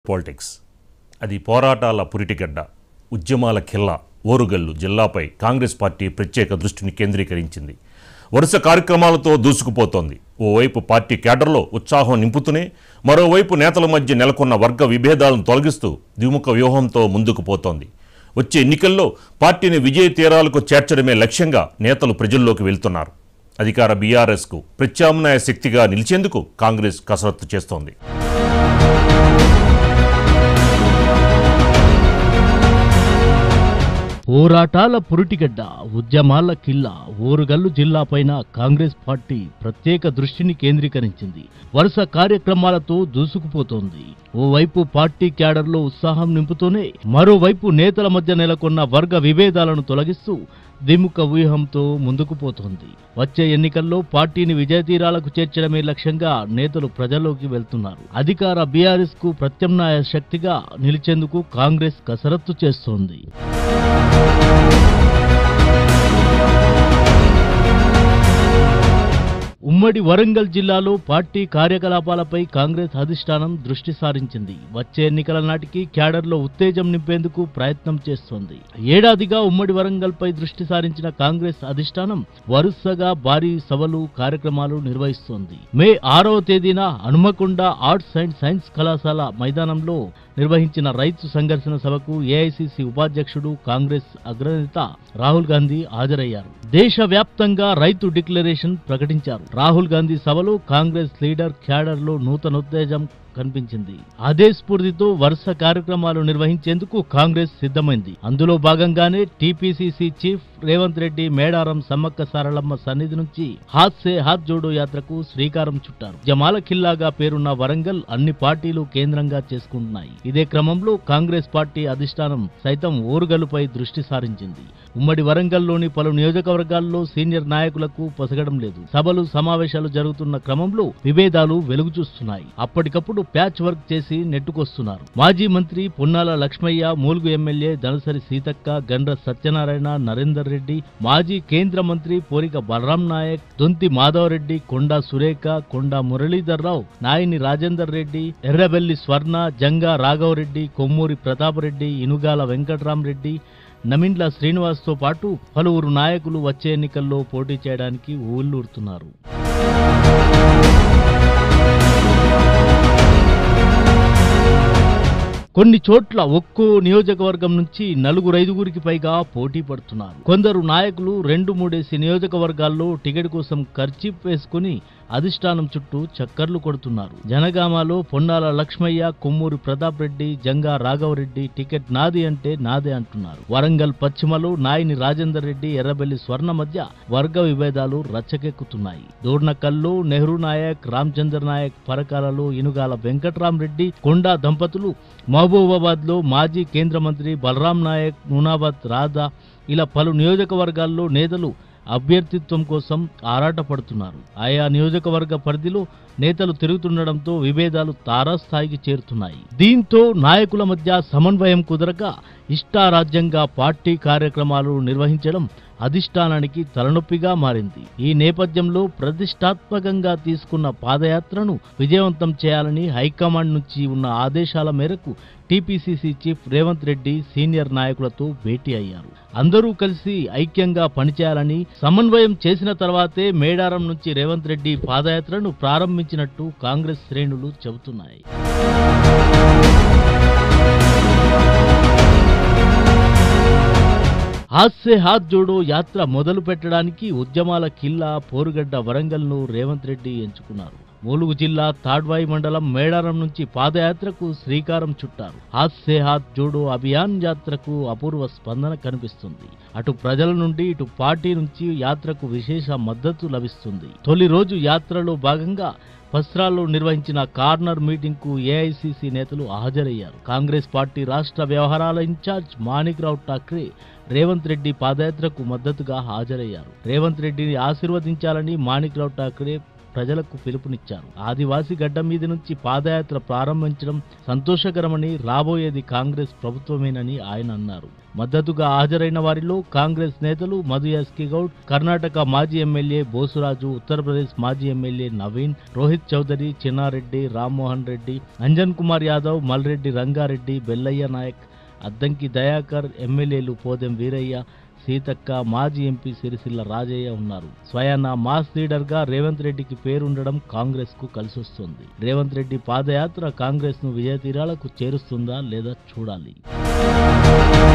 politics అది పోరాటాల పురిటిగడ్డ ఉద్యమాల ఖిల్లా ఓరుగల్లు జిల్లాపై కాంగ్రెస్ పార్టీ ప్రత్యేక దృష్టిని కేంద్రీకరించింది వరుస కార్యక్రమాలతో దూసుకుపోతోంది ఓవైపు పార్టీ కేడర్లో ఉత్సాహం నింపుతూనే మరోవైపు నేతల మధ్య నెలకొన్న వర్గ విభేదాలను తొలగిస్తూ ద్విముఖ వ్యూహంతో ముందుకు పోతోంది వచ్చే ఎన్నికల్లో పార్టీని విజయ తీరాలకు చేర్చడమే లక్ష్యంగా నేతలు ప్రజల్లోకి వెళ్తున్నారు అధికార బీఆర్ఎస్కు ప్రత్యామ్నాయ శక్తిగా నిలిచేందుకు కాంగ్రెస్ కసరత్తు చేస్తోంది పోరాటాల పురిటిగడ్డ ఉద్యమాల కిల్లా ఓరుగల్లు జిల్లాపైన కాంగ్రెస్ పార్టీ ప్రత్యేక దృష్టిని కేంద్రీకరించింది వరుస కార్యక్రమాలతో దూసుకుపోతోంది ఓవైపు పార్టీ క్యాడర్లో ఉత్సాహం నింపుతూనే మరోవైపు నేతల మధ్య నెలకొన్న వర్గ విభేదాలను తొలగిస్తూ ద్విముఖ వ్యూహంతో ముందుకు పోతోంది వచ్చే ఎన్నికల్లో పార్టీని విజయతీరాలకు చేర్చడమే లక్ష్యంగా నేతలు ప్రజల్లోకి వెళ్తున్నారు అధికార బీఆర్ఎస్ కు ప్రత్యామ్నాయ శక్తిగా నిలిచేందుకు కాంగ్రెస్ కసరత్తు చేస్తోంది ఉమ్మడి వరంగల్ జిల్లాలో పార్టీ కార్యకలాపాలపై కాంగ్రెస్ అధిష్టానం దృష్టి సారించింది వచ్చే ఎన్నికల నాటికి క్యాడర్లో ఉత్తేజం నింపేందుకు ప్రయత్నం చేస్తోంది ఏడాదిగా ఉమ్మడి వరంగల్ పై దృష్టి సారించిన కాంగ్రెస్ అధిష్టానం వరుసగా భారీ సభలు కార్యక్రమాలు నిర్వహిస్తోంది మే ఆరవ తేదీన హనుమకొండ ఆర్ట్స్ అండ్ సైన్స్ కళాశాల మైదానంలో నిర్వహించిన రైతు సంఘర్షణ సభకు ఏఐసిసి ఉపాధ్యక్షుడు కాంగ్రెస్ అగ్రనేత రాహుల్ గాంధీ హాజరయ్యారు దేశవ్యాప్తంగా రైతు డిక్లరేషన్ ప్రకటించారు రాహుల్ గాంధీ సభలో కాంగ్రెస్ లీడర్ క్యాడర్లో నూతనోత్తేజం కనిపించింది అదే స్ఫూర్తితో వరుస కార్యక్రమాలు నిర్వహించేందుకు కాంగ్రెస్ సిద్ధమైంది అందులో భాగంగానే టీపీసీసీ చీఫ్ రేవంత్ రెడ్డి మేడారం సమ్మక్క సారలమ్మ సన్నిధి నుంచి హాత్ సే హాత్ జోడో యాత్రకు శ్రీకారం చుట్టారు జమాల ఖిల్లాగా పేరున్న వరంగల్ అన్ని పార్టీలు కేంద్రంగా చేసుకుంటున్నాయి ఇదే క్రమంలో కాంగ్రెస్ పార్టీ అధిష్టానం సైతం ఓరుగల్లుపై దృష్టి సారించింది ఉమ్మడి వరంగల్లోని పలు నియోజకవర్గాల్లో సీనియర్ నాయకులకు పొసగడం లేదు సభలు సమావేశాలు జరుగుతున్న క్రమంలో విభేదాలు వెలుగు చూస్తున్నాయి అప్పటికప్పుడు ప్యాచ్ వర్క్ చేసి నెట్టుకొస్తున్నారు మాజీ మంత్రి పొన్నాల లక్ష్మయ్య మూలుగు ఎమ్మెల్యే దనసరి సీతక్క గండ్ర సత్యనారాయణ నరేందర్ రెడ్డి మాజీ కేంద్ర మంత్రి పోరిక బలరాం నాయక్ దొంతి మాధవరెడ్డి కొండా సురేఖ కొండా మురళీధర్ రావు నాయని రాజేందర్ రెడ్డి ఎర్రబెల్లి స్వర్ణ జంగా రాఘవరెడ్డి కొమ్మూరి ప్రతాపరెడ్డి ఇనుగాల వెంకట్రామరెడ్డి నమిండ్ల శ్రీనివాస్తో పాటు పలువురు నాయకులు వచ్చే ఎన్నికల్లో పోటీ చేయడానికి ఊళ్ళూరుతున్నారు కొన్ని చోట్ల ఒక్కో నియోజకవర్గం నుంచి నలుగురు ఐదుగురికి పైగా పోటీ పడుతున్నారు కొందరు నాయకులు రెండు మూడేసి నియోజకవర్గాల్లో టికెట్ కోసం ఖర్చు వేసుకుని అధిష్టానం చుట్టూ చక్కర్లు కొడుతున్నారు జనగామలో పొన్నాల లక్ష్మయ్య కొమ్మూరి ప్రతాప్ రెడ్డి జంగా రాఘవరెడ్డి టికెట్ నాది అంటే నాదే అంటున్నారు వరంగల్ పశ్చిమలో నాయని రాజేందర్ రెడ్డి ఎర్రబెల్లి స్వర్ణ మధ్య వర్గ విభేదాలు రచ్చకెక్కుతున్నాయి దూర్నకల్లో నెహ్రూ నాయక్ రామచంద్ర నాయక్ పరకాలలో ఇనుగాల వెంకట్రాం రెడ్డి కొండా దంపతులు మహబూబాబాద్ లో మాజీ కేంద్ర మంత్రి బలరాం నాయక్ నూనాబాద్ రాధా ఇలా పలు నియోజకవర్గాల్లో నేతలు అభ్యర్థిత్వం కోసం ఆరాటపడుతున్నారు ఆయా నియోజకవర్గ పరిధిలో నేతలు తిరుగుతుండడంతో విభేదాలు తారాస్థాయికి చేరుతున్నాయి దీంతో నాయకుల మధ్య సమన్వయం కుదరక ఇష్టారాజ్యంగా పార్టీ కార్యక్రమాలు నిర్వహించడం అధిష్టానానికి తలనొప్పిగా మారింది ఈ నేపథ్యంలో ప్రతిష్టాత్మకంగా తీసుకున్న పాదయాత్రను విజయవంతం చేయాలని హైకమాండ్ నుంచి ఉన్న ఆదేశాల మేరకు TPCC chief Revanth Reddy senior నాయకులతో భేటీ అయ్యారు అందరూ కలిసి ఐక్యంగా పనిచేయాలని సమన్వయం చేసిన తర్వాతే మేడారం నుంచి రేవంత్ రెడ్డి పాదయాత్రను ప్రారంభించినట్టు కాంగ్రెస్ శ్రేణులు చెబుతున్నాయి హాత్ సే హాత్ జోడో యాత్ర మొదలు పెట్టడానికి ఉద్యమాల కిల్లా పోరుగడ్డ వరంగల్ను రేవంత్ రెడ్డి ఎంచుకున్నారు మూలుగు జిల్లా తాడ్వాయి మండలం మేడారం నుంచి పాదయాత్రకు శ్రీకారం చుట్టారు హాత్ సే హాత్ జోడో అభియాన్ యాత్రకు అపూర్వ స్పందన కనిపిస్తుంది అటు ప్రజల నుండి ఇటు పార్టీ నుంచి యాత్రకు విశేష మద్దతు లభిస్తుంది తొలి రోజు యాత్రలో భాగంగా పస్రాల్లో నిర్వహించిన కార్నర్ మీటింగ్ కు ఏఐసిసి నేతలు హాజరయ్యారు కాంగ్రెస్ పార్టీ రాష్ట్ర వ్యవహారాల ఇన్ఛార్జ్ మాణిక్ రావు ఠాక్రే రేవంత్ రెడ్డి పాదయాత్రకు మద్దతుగా హాజరయ్యారు రేవంత్ రెడ్డిని ఆశీర్వదించాలని మాణిక్ రావు ఠాక్రే ప్రజలకు పిలుపునిచ్చారు ఆదివాసీ గడ్డ మీది నుంచి పాదయాత్ర ప్రారంభించడం సంతోషకరమని రాబోయేది కాంగ్రెస్ ప్రభుత్వమేనని ఆయన అన్నారు మద్దతుగా హాజరైన వారిలో కాంగ్రెస్ నేతలు మధు యాస్కి గౌడ్ కర్ణాటక మాజీ ఎమ్మెల్యే బోసురాజు ఉత్తరప్రదేశ్ మాజీ ఎమ్మెల్యే నవీన్ రోహిత్ చౌదరి చిన్నారెడ్డి రామ్మోహన్ రెడ్డి అంజన్ కుమార్ యాదవ్ మల్రెడ్డి రంగారెడ్డి బెల్లయ్య నాయక్ అద్దంకి దయాకర్ ఎమ్మెల్యేలు పోదెం వీరయ్య సీతక్క మాజీ ఎంపీ సిరిసిల్ల రాజయ్య ఉన్నారు స్వయాన మాస్ లీడర్ గా రేవంత్ రెడ్డికి పేరుండడం కాంగ్రెస్ కు కలిసొస్తుంది రేవంత్ రెడ్డి పాదయాత్ర కాంగ్రెస్ ను విజయ తీరాలకు చేరుస్తుందా లేదా చూడాలి